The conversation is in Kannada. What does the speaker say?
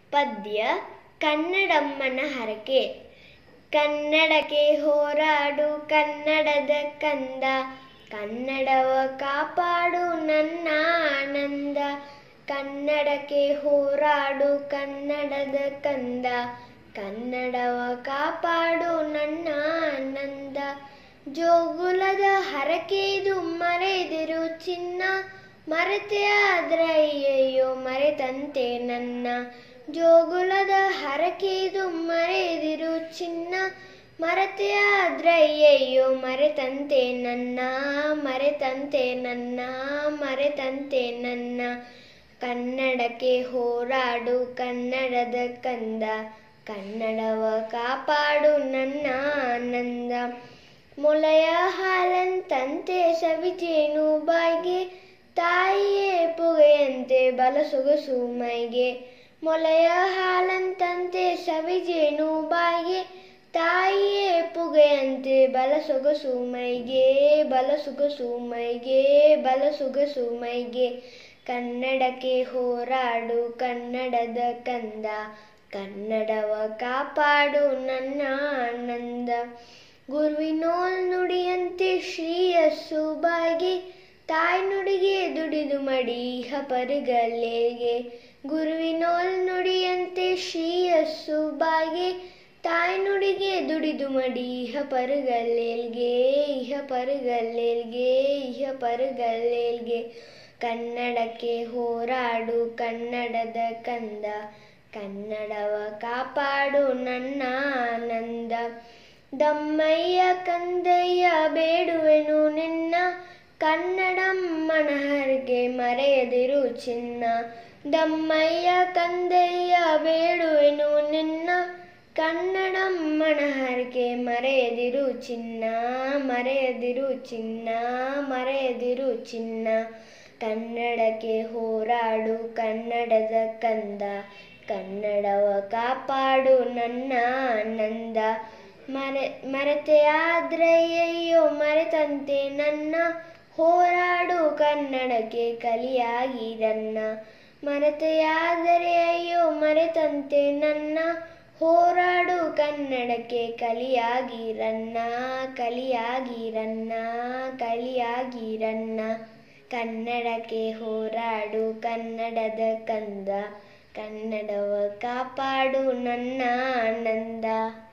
ಪದ್ಯ ಕನ್ನಡಮ್ಮನ ಹರಕೆ ಕನ್ನಡಕ್ಕೆ ಹೋರಾಡು ಕನ್ನಡದ ಕಂದ ಕನ್ನಡವ ಕಾಪಾಡು ನನ್ನ ಆನಂದ ಕನ್ನಡಕ್ಕೆ ಹೋರಾಡು ಕನ್ನಡದ ಕಂದ ಕನ್ನಡವ ಕಾಪಾಡು ನನ್ನ ಆನಂದ ಜೋಗುಲದ ಹರಕೆದು ಮರೆದಿರು ಚಿನ್ನ ಮರೆತೆ ಆದ್ರೆ ಅಯ್ಯಯ್ಯೋ ಮರೆತಂತೆ ನನ್ನ ಜೋಗುಲದ ಹರಕೆದು ಮರೆದಿರು ಚಿನ್ನ ಮರೆತೆ ಆದ್ರೆ ಅಯ್ಯಯ್ಯೋ ಮರೆತಂತೆ ನನ್ನ ಮರೆತಂತೆ ನನ್ನ ಮರೆತಂತೆ ನನ್ನ ಕನ್ನಡಕ್ಕೆ ಹೋರಾಡು ಕನ್ನಡದ ಕಂದ ಕನ್ನಡವ ಕಾಪಾಡು ನನ್ನ ಆನಂದ ಮೊಲೆಯ ಹಾಲಂತಂತೆ ಸವಿಜೇನು ಬಾಯಿಗೆ ತಾಯಿಯೇ ಪುಗೆಯಂತೆ ಬಲ ಸೊಗಸು ಮೈಗೆ ಮೊಲೆಯ ಹಾಲಂತಂತೆ ಸವಿಜೇನು ಬಾಯಿಗೆ ತಾಯಿಯೇ ಪುಗೆಯಂತೆ ಬಲ ಸೊಗಸು ಮೈಗೆ ಬಲ ಸೊಗಸು ಮೈಗೆ ಬಲ ಸೊಗಸು ಮೈಗೆ ಕನ್ನಡಕ್ಕೆ ಹೋರಾಡು ಕನ್ನಡದ ಕಂದ ಕನ್ನಡವ ಕಾಪಾಡು ನನ್ನ ಆನಂದ ಗುರುವಿನೋಲ್ ನುಡಿಯಂತೆ ಶ್ರೀಯಸ್ಸು ಬಾಯಿಗೆ ತಾಯಿ ನುಡಿಗೆ ದುಡಿದು ಮಡಿಹ ಪರುಗಲ್ಲೆಗೆ ಗುರುವಿನೋಲ್ ನುಡಿಯಂತೆ ಶ್ರೀಯಸ್ಸು ಬಾಯಿಗೆ ತಾಯಿ ನುಡಿಗೆ ದುಡಿದು ಮಡಿಹ ಪರುಗಲ್ಲೆಲ್ಗೆ ಇಹ ಪರುಗಲ್ಲೆಲ್ಗೆ ಇಹ ಪರುಗಲ್ಲೆಲ್ಗೆ ಕನ್ನಡಕ್ಕೆ ಹೋರಾಡು ಕನ್ನಡದ ಕಂದ ಕನ್ನಡವ ಕಾಪಾಡು ನನ್ನ ಆನಂದ ದಮ್ಮಯ್ಯ ಕಂದಯ್ಯ ಬೇಡುವೆನು ನಿನ್ನ ಕನ್ನಡಮ್ಮನ ಹರಗೆ ಮರೆಯದಿರು ಚಿನ್ನ ದಮ್ಮಯ್ಯ ಕಂದಯ್ಯ ಬೇಡುವೆನು ನಿನ್ನ ಕನ್ನಡಮ್ಮನ ಹರಕೆ ಮರೆಯದಿರು ಚಿನ್ನ ಮರೆಯದಿರು ಚಿನ್ನ ಮರೆಯದಿರು ಚಿನ್ನ ಕನ್ನಡಕ್ಕೆ ಹೋರಾಡು ಕನ್ನಡದ ಕಂದ ಕನ್ನಡವ ಕಾಪಾಡು ನನ್ನ ಆನಂದ ಮರೆ ಮರೆತೆಯಾದ್ರೆ ಅಯ್ಯೋ ಮರೆತಂತೆ ನನ್ನ ಹೋರಾಡು ಕನ್ನಡಕ್ಕೆ ಕಲಿಯಾಗಿರನ್ನ ಮರೆತೆಯಾದರೆ ಅಯ್ಯೋ ಮರೆತಂತೆ ನನ್ನ ಹೋರಾಡು ಕನ್ನಡಕ್ಕೆ ಕಲಿಯಾಗಿರನ್ನ ಕಲಿಯಾಗಿರನ್ನ ಕಲಿಯಾಗಿರನ್ನ ಕನ್ನಡಕ್ಕೆ ಹೋರಾಡು ಕನ್ನಡದ ಕಂದ ಕನ್ನಡವ ಕಾಪಾಡು ನನ್ನ ಆನಂದ